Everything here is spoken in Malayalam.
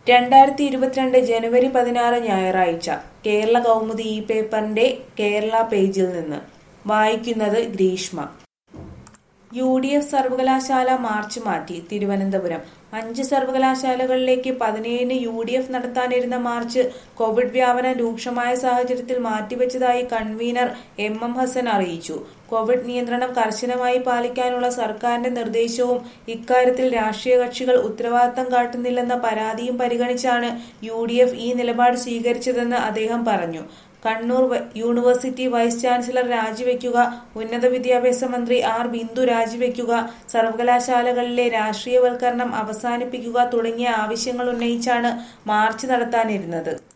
രണ്ടായിരത്തി ഇരുപത്തിരണ്ട് ജനുവരി പതിനാറ് ഞായറാഴ്ച കേരള കൗമുദി ഈ പേപ്പറിന്റെ കേരള പേജിൽ നിന്ന് വായിക്കുന്നത് ഗ്രീഷ്മ യു ഡി എഫ് സർവകലാശാല മാർച്ച് മാറ്റി തിരുവനന്തപുരം അഞ്ച് സർവകലാശാലകളിലേക്ക് പതിനേഴിന് യു ഡി എഫ് നടത്താനിരുന്ന മാർച്ച് കോവിഡ് വ്യാപനം രൂക്ഷമായ സാഹചര്യത്തിൽ മാറ്റിവെച്ചതായി കൺവീനർ എം എം ഹസൻ അറിയിച്ചു കോവിഡ് നിയന്ത്രണം കർശനമായി പാലിക്കാനുള്ള സർക്കാരിന്റെ നിർദ്ദേശവും ഇക്കാര്യത്തിൽ രാഷ്ട്രീയ കക്ഷികൾ ഉത്തരവാദിത്തം കാട്ടുന്നില്ലെന്ന പരാതിയും പരിഗണിച്ചാണ് യു ഡി എഫ് ഈ നിലപാട് സ്വീകരിച്ചതെന്ന് അദ്ദേഹം പറഞ്ഞു കണ്ണൂർ വ- യൂണിവേഴ്സിറ്റി വൈസ് ചാൻസലർ രാജിവെക്കുക ഉന്നത വിദ്യാഭ്യാസ മന്ത്രി ആർ ബിന്ദു രാജിവെക്കുക സർവകലാശാലകളിലെ രാഷ്ട്രീയവൽക്കരണം അവസാനിപ്പിക്കുക തുടങ്ങിയ ആവശ്യങ്ങൾ ഉന്നയിച്ചാണ് മാർച്ച് നടത്താനിരുന്നത്